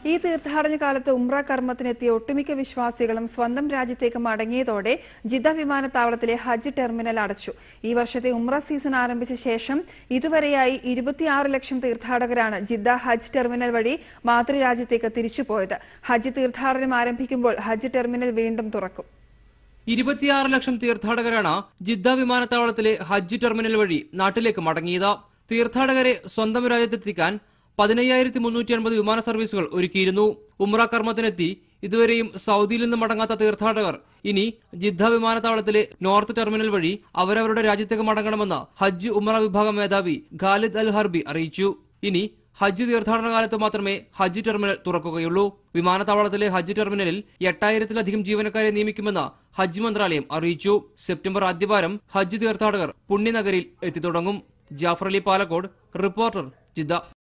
ഈ തീർത്ഥാടന കാലത്ത് ഉംറ കർമ്മത്തിനെത്തിയ ഒട്ടുമിക്ക വിശ്വാസികളും സ്വന്തം രാജ്യത്തേക്ക് മടങ്ങിയതോടെ ജിദ്ദ വിമാനത്താവളത്തിലെ ഹജ്ജ് ടെർമിനൽ അടച്ചു ഈ വർഷത്തെ ഉംറ സീസൺ ആരംഭിച്ച ശേഷം ഇതുവരെയായി ഇരുപത്തിയാറ് ലക്ഷം തീർത്ഥാടകരാണ് ജിദ്ദ ഹജ്ജ് ടെർമിനൽ വഴി മാതൃരാജ്യത്തേക്ക് തിരിച്ചുപോയത് ഹജ്ജ് തീർത്ഥാടനം ആരംഭിക്കുമ്പോൾ ഹജ്ജ് ടെർമിനൽ വീണ്ടും തുറക്കും ഇരുപത്തിയാറ് ലക്ഷം തീർത്ഥാടകരാണ് ജിദ്ദ വിമാനത്താവളത്തിലെ ഹജ്ജ് ടെർമിനൽ വഴി നാട്ടിലേക്ക് മടങ്ങിയത് തീർത്ഥാടകരെ സ്വന്തം രാജ്യത്തെത്തിക്കാൻ പതിനയ്യായിരത്തി മുന്നൂറ്റി അൻപത് വിമാന സർവീസുകൾ ഒരുക്കിയിരുന്നു ഉമ്ര കർമ്മത്തിനെത്തി ഇതുവരെയും സൗദിയിൽ നിന്ന് മടങ്ങാത്ത തീർത്ഥാടകർ ഇനി ജിദ്ദ വിമാനത്താവളത്തിലെ നോർത്ത് ടെർമിനൽ വഴി അവരവരുടെ രാജ്യത്തേക്ക് മടങ്ങണമെന്ന് ഹജ്ജ് ഉമ്ര വിഭാഗം മേധാവി ഖാലിദ് അൽ ഹർബി അറിയിച്ചു ഇനി ഹജ്ജ് തീർത്ഥാടന കാലത്ത് മാത്രമേ ഹജ്ജ് ടെർമിനൽ തുറക്കുകയുള്ളൂ വിമാനത്താവളത്തിലെ ഹജ്ജ് ടെർമിനലിൽ എട്ടായിരത്തിലധികം ജീവനക്കാരെ നിയമിക്കുമെന്ന് ഹജ്ജ് മന്ത്രാലയം അറിയിച്ചു സെപ്റ്റംബർ ആദ്യവാരം ഹജ്ജ് തീർത്ഥാടകർ പുണ്യനഗരിൽ എത്തിത്തുടങ്ങും ജാഫർ അലി പാലക്കോട് റിപ്പോർട്ടർ ജിദ്ദ